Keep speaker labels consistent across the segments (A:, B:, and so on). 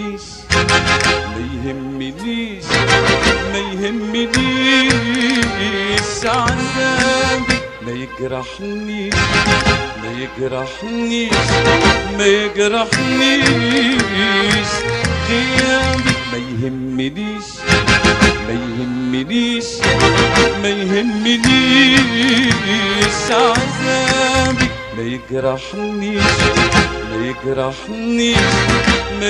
A: يهمنيش ما يهمنيش ما يهمنيش عذابي ما يجرحنيش ما يجرحنيش ما يجرحنيش غيابي ما يهمنيش ما يهمنيش ما يهمنيش عذابي ما يجرحنيش ما يجرحنيش ما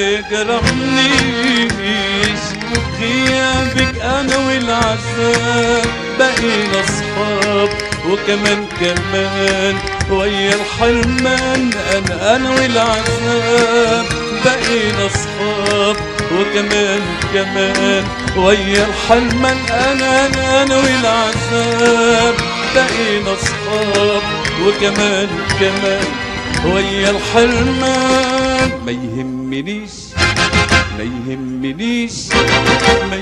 A: يجرحنيش غيابك انا والعذاب بقينا اصحاب وكمان كمان ويا الحرمان انا انا والعذاب بقينا اصحاب وكمان كمان ويا الحرمان انا انا انا والعذاب بقينا اصحاب وكمان كمان ويا الحرمان ما يهمنيش ما يهمنيش ما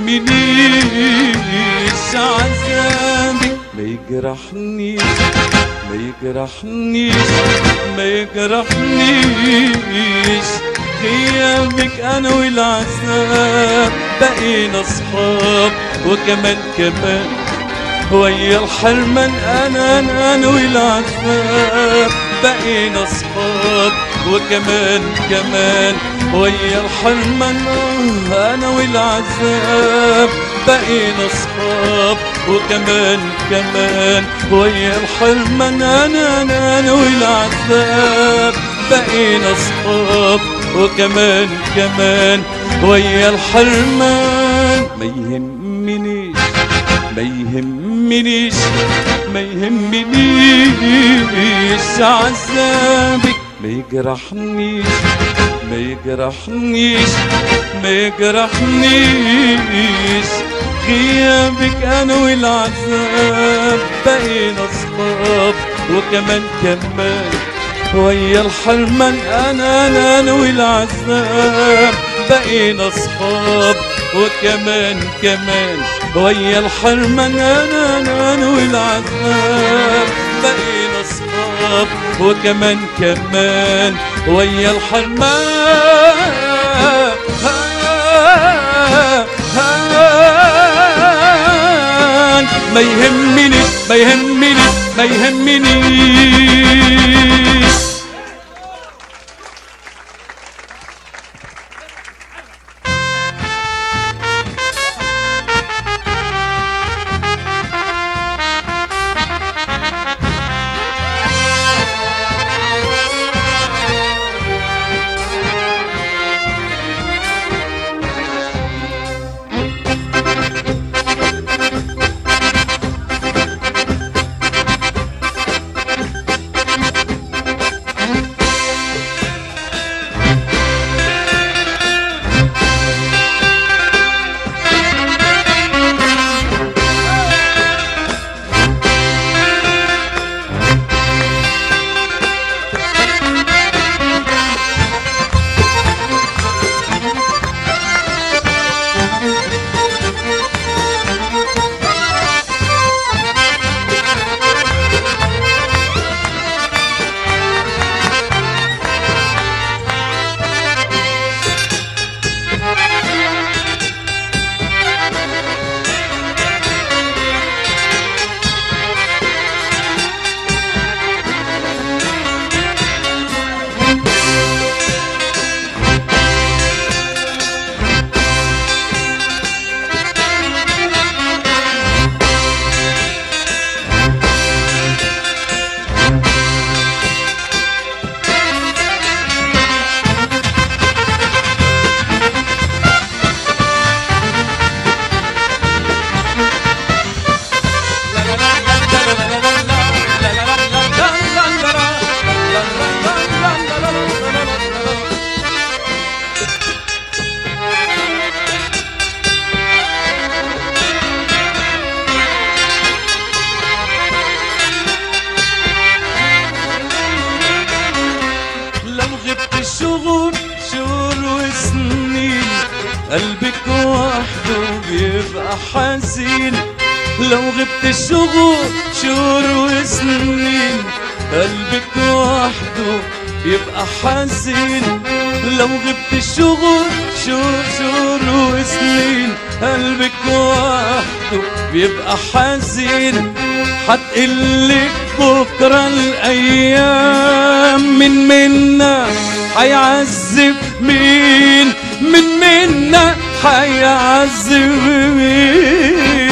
A: يهمنيش عذابي ما يجرحنيش ما يجرحنيش ما يجرحنيش غيابك انا والعذاب بقينا اصحاب وكمان كمان ويا الحرمان انا انا انا والعذاب بقينا اصحاب وكمان كمان ويا الحرمان انا والعذاب بقينا اصحاب وكمان كمان ويا الحرمان انا انا انا والعذاب بقينا اصحاب وكمان كمان ويا الحرمان ما يهمنيش ما يهمنيش ما يهمنيش عذابك ما يجرحنيش ما يجرحنيش ما يجرحنيش غيابك انا والعذاب بقينا اصحاب وكمان كمان ويا الحرمان انا انا انا والعذاب بقينا اصحاب وكمان كمان ويا الحرمان انا انا انا والعذاب بقينا اصحاب وكمان كمان ويا الحرمان ما يهمني ما يهمني ما يهمنيش شهور شهور وسنين قلبك وحده بيبقى حزين لو غبت شهور شهور وسنين قلبك وحده بيبقى حزين لو غبت شهور شهور شهور وسنين قلبك وحده بيبقى حزين حتقلك بكرة الأيام من منا حيعذب مين من منا حيعذب مين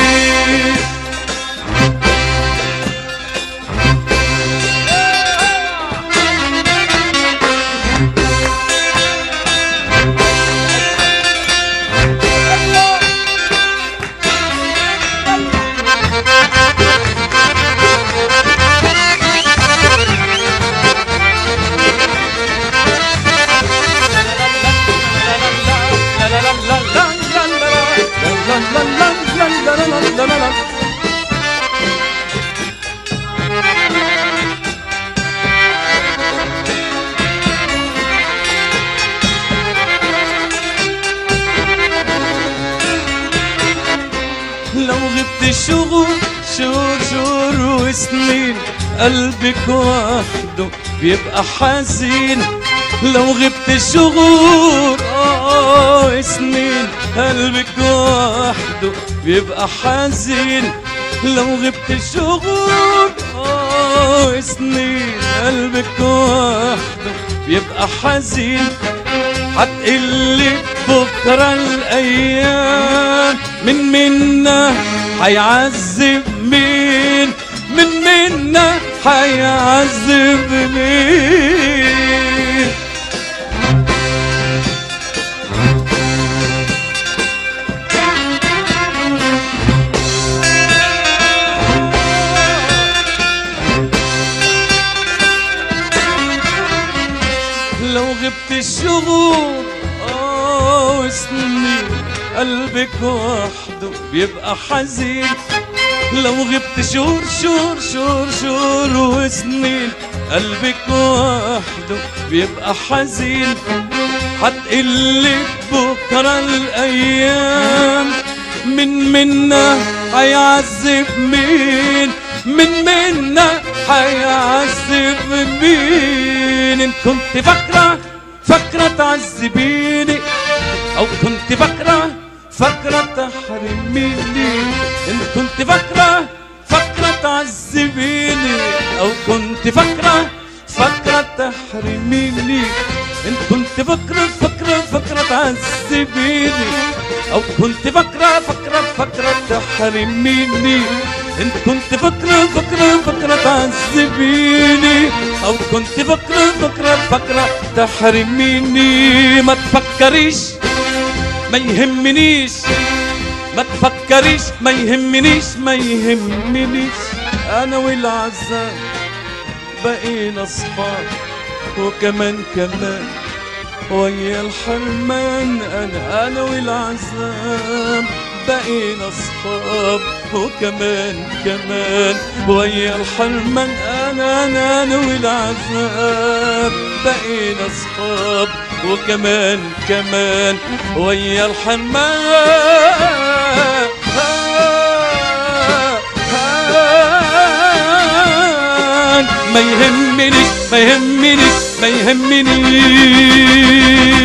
A: لو غبت شهور شهور شهور وسنين قلبك وحده بيبقى حزين لو غبت شهور آه سنين قلبك وحده بيبقى حزين لو غبت شهور آه سنين قلبك وحده بيبقى حزين حتقلك بكرة الأيام من منا حيعذب مين من منا حيعذب مين لو غبت شهور آه وسنين قلبك وحده بيبقى حزين لو غبت شهور شهور شهور شهور وسنين قلبك وحده بيبقى حزين حتقلك بكرة الأيام من منا حيعذب مين من منا حيعذب مين إن كنت فاكرة فاكرة تعذبيني أو كنت فاكرة فاكرة تحرميني إن كنت فاكرة فاكرة تعذبيني أو كنت فاكرة فاكرة تحرميني إن كنت فاكرة فاكرة فاكرة تعذبيني أو كنت فاكرة فاكرة فاكرة تحرميني إن كنت فاكرة فاكرة فاكرة تعذبيني أو كنت فاكرة فاكرة فاكرة تحرميني ما تفكريش ما يهمنيش ما تفكريش ما يهمنيش ما يهمنيش انا والعذاب بقينا اصحاب وكمان كمان ويا الحرمان انا انا والعذاب بقينا اصحاب وكمان كمان ويا الحرمان انا انا انا والعذاب بقينا اصحاب وكمان كمان ويا الحرمان ما يهمني ما يهمني ما يهمني